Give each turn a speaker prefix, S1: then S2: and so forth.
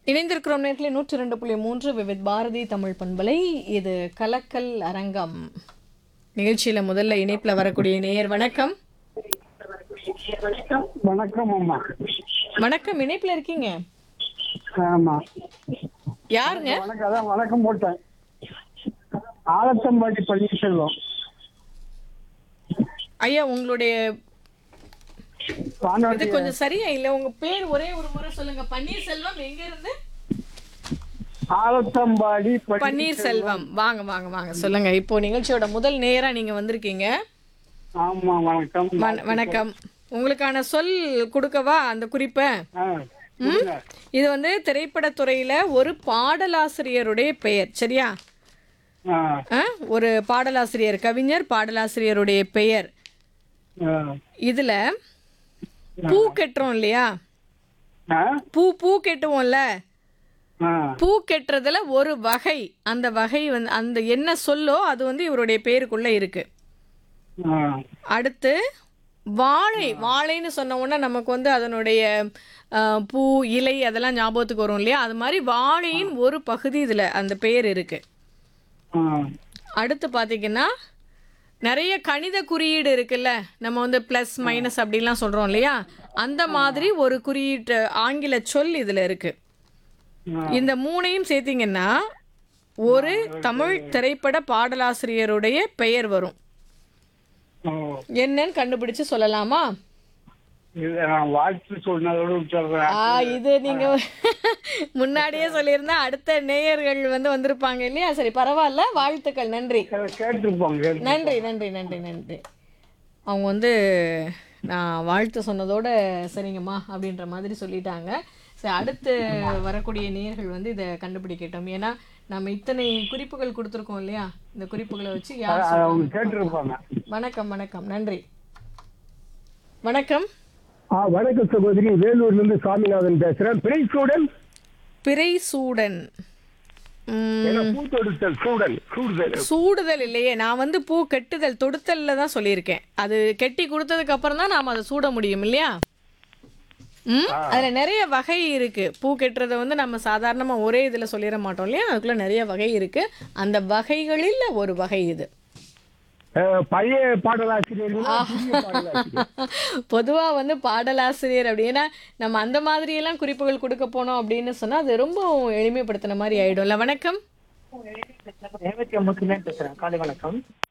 S1: இணைந்திருக்கிறோம் நேர்களே நூற்றி ரெண்டு புள்ளி மூன்று விவித் பாரதி தமிழ் பண்பலை இது கலக்கல் அரங்கம் நிகழ்ச்சியில முதல்ல இணைப்புல வரக்கூடிய நேயர் வணக்கம்
S2: வணக்கம் அம்மா
S1: வணக்கம் இணைப்புல இருக்கீங்க
S2: ஆமா
S1: யாருங்க
S2: வணக்கம் அதான் வணக்கம் போட்டேன் ஆலத்தம்பாடி பன்னீர்செல்வம்
S1: ஐயா உங்களுடைய இது
S2: வானொலி
S1: கொஞ்சம் சரியா இல்ல உங்க பேர் ஒரே ஒரு முறை சொல்லுங்க பன்னீர்செல்வம் எங்க இருந்து
S2: ஆலத்தம்பாடி
S1: பன்னீர்செல்வம் வாங்க வாங்க வாங்க சொல்லுங்க இப்போ நிகழ்ச்சியோட முதல் நேரா நீங்க வந்திருக்கீங்க
S2: ஆமா வணக்கம்
S1: வண- வணக்கம் உங்களுக்கான சொல் கொடுக்கவா அந்த குறிப்பை
S2: ஆ, சொல்லுங்க.
S1: இது வந்து திரைப்படத்துறையில ஒரு பாடலாசிரியருடைய பெயர் சரியா
S2: ஆ,
S1: ஆ? ஒரு பாடலாசிரியர் கவிஞர் பாடலாசிரியருடைய பெயர்
S2: ஆ,
S1: இதுல பூ கெட்டுறோம் இல்லையா
S2: ஆ,
S1: பூ பூ கெட்டுவோம்ல
S2: ஆ,
S1: பூ கெட்டுறதுல ஒரு வகை அந்த வகை வந்து அந்த என்ன சொல்லோ அது வந்து இவருடைய பேருக்குள்ள இருக்கு
S2: ஆ,
S1: அடுத்து வாழை வாழைன்னு சொன்ன உடனே நமக்கு வந்து அதனுடைய ஆ, பூ இலை அதெல்லாம் ஞாபகத்துக்கு வரும் இல்லையா அது மாதிரி வாழையின் ஒரு பகுதி இதுல அந்த பெயர் இருக்கு
S2: ஆ,
S1: அடுத்து பார்த்தீங்கன்னா நிறைய கணித குறியீடு இருக்குல்ல நம்ம வந்து ப்ளஸ் மைனஸ் அப்படிலாம் சொல்கிறோம் இல்லையா அந்த மாதிரி ஒரு குறியீட்டு ஆங்கில சொல் இதில் இருக்கு இந்த மூணையும் சேர்த்தீங்கன்னா ஒரு தமிழ் திரைப்பட பாடலாசிரியருடைய பெயர் வரும்
S2: ஓ,
S1: என்னன்னு கண்டுபிடிச்சு சொல்லலாமா
S2: இது நான் வாழ்த்து சொன்னதோடு விட்டுறேன்
S1: ஆ இது நீங்க முன்னாடியே சொல்லியிருந்தா அடுத்த நேயர்கள் வந்து வந்திருப்பாங்க இல்லையா சரி பரவாயில்ல வாழ்த்துக்கள் நன்றி
S2: கேட்டிருப்போம் கேட்டு
S1: நன்றி நன்றி நன்றி நன்றி அவங்க வந்து நான் வாழ்த்து சொன்னதோட சரிங்கம்மா அப்படின்ற மாதிரி சொல்லிட்டாங்க சரி அடுத்து வரக்கூடிய நேயர்கள் வந்து இதை கண்டுபிடிக்கட்டும் ஏன்னா நம்ம இத்தனை குறிப்புகள் கொடுத்துருக்கோம் இல்லையா இந்த குறிப்புகளை வச்சு யார்
S2: அது
S1: சொல்றாங்க?
S2: அவங்க கேட்டிருப்பாங்க
S1: வணக்கம் வணக்கம் நன்றி வணக்கம்
S3: ஆ வணக்கம் சகோதரி வேலூர்ல இருந்து சாமிநாதன் பேசுறேன் பிறை சூடன்
S1: பிறை சூடன் உம்,
S3: பூத்தொடுத்தல் சூடன் சூடுதல்
S1: சூடுதல் இல்லையே நான் வந்து பூ கெட்டுதல் தொடுத்தல்ல தான் சொல்லியிருக்கேன் அது கெட்டி கொடுத்ததுக்கு அப்புறம் தான் நாம அதை சூட முடியும் இல்லையா ம் அதுல நிறைய வகை இருக்கு பூ கெட்டுறதை வந்து நம்ம சாதாரணமா ஒரே இதுல சொல்லிட மாட்டோம் இல்லையா அதுக்குள்ள நிறைய வகை இருக்கு அந்த வகைகளில் ஒரு வகை இது
S3: பழைய பாடலாசிரியர்களா புதிய பாடலாசிரியர்
S1: பொதுவா வந்து பாடலாசிரியர் அப்படின்னா நம்ம அந்த மாதிரி எல்லாம் குறிப்புகள் கொடுக்க போனோம் அப்படின்னு சொன்னா அது ரொம்ப எளிமைப்படுத்தின மாதிரி ஆயிடும்ல வணக்கம்
S4: ரேவதி அம்மா பேசுறேன் காலை வணக்கம்